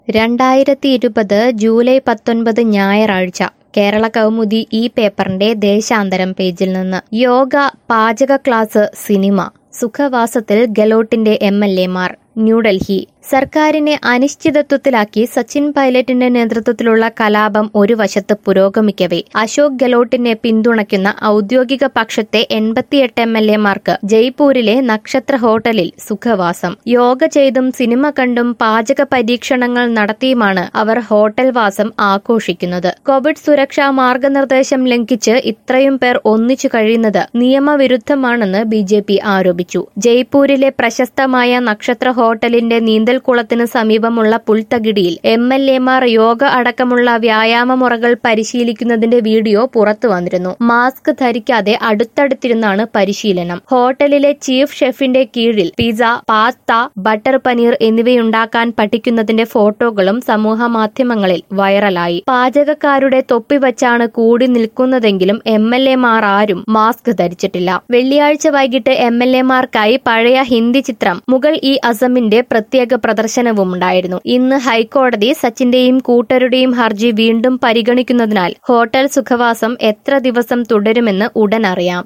രണ്ടായിരത്തി ഇരുപത് ജൂലൈ പത്തൊൻപത് ഞായറാഴ്ച കേരള കൗമുദി ഈ പേപ്പറിന്റെ ദേശാന്തരം പേജിൽ നിന്ന് യോഗ പാചക ക്ലാസ് സിനിമ സുഖവാസത്തിൽ ഗെലോട്ടിന്റെ എം എൽ എമാർ ന്യൂഡൽഹി സർക്കാരിനെ അനിശ്ചിതത്വത്തിലാക്കി സച്ചിൻ പൈലറ്റിന്റെ നേതൃത്വത്തിലുള്ള കലാപം ഒരു വശത്ത് പുരോഗമിക്കവേ അശോക് ഗെലോട്ടിനെ പിന്തുണയ്ക്കുന്ന ഔദ്യോഗിക പക്ഷത്തെ എൺപത്തിയെട്ട് എം എൽ എമാർക്ക് ജയ്പൂരിലെ നക്ഷത്ര ഹോട്ടലിൽ സുഖവാസം യോഗ ചെയ്തും സിനിമ കണ്ടും പാചക പരീക്ഷണങ്ങൾ നടത്തിയുമാണ് അവർ ഹോട്ടൽ വാസം ആഘോഷിക്കുന്നത് കോവിഡ് സുരക്ഷാ മാർഗനിർദ്ദേശം ലംഘിച്ച് ഇത്രയും പേർ ഒന്നിച്ചു കഴിയുന്നത് നിയമവിരുദ്ധമാണെന്ന് ബി ജെ പി ആരോപിച്ചു ജയ്പൂരിലെ പ്രശസ്തമായ നക്ഷത്ര ഹോട്ടലിന്റെ നീന്തൽക്കുളത്തിന് സമീപമുള്ള പുൽത്തകിടിയിൽ എം എൽ എമാർ യോഗ അടക്കമുള്ള വ്യായാമ മുറകൾ പരിശീലിക്കുന്നതിന്റെ വീഡിയോ പുറത്തു വന്നിരുന്നു മാസ്ക് ധരിക്കാതെ അടുത്തടുത്തിരുന്നാണ് പരിശീലനം ഹോട്ടലിലെ ചീഫ് ഷെഫിന്റെ കീഴിൽ പിസ പാസ്ത ബട്ടർ പനീർ എന്നിവയുണ്ടാക്കാൻ പഠിക്കുന്നതിന്റെ ഫോട്ടോകളും സമൂഹ മാധ്യമങ്ങളിൽ വൈറലായി പാചകക്കാരുടെ തൊപ്പി വച്ചാണ് കൂടി നിൽക്കുന്നതെങ്കിലും എം എൽ എമാർ ആരും മാസ്ക് ധരിച്ചിട്ടില്ല വെള്ളിയാഴ്ച വൈകിട്ട് എം എൽ എമാർക്കായി പഴയ ഹിന്ദി ചിത്രം മുഗൾ ഇ അസമിന്റെ പ്രത്യേക പ്രദർശനവും ഉണ്ടായിരുന്നു ഇന്ന് ഹൈക്കോടതി സച്ചിന്റെയും കൂട്ടരുടെയും ഹർജി വീണ്ടും പരിഗണിക്കുന്നതിനാൽ ഹോട്ടൽ സുഖവാസം എത്ര ദിവസം തുടരുമെന്ന് ഉടൻ അറിയാം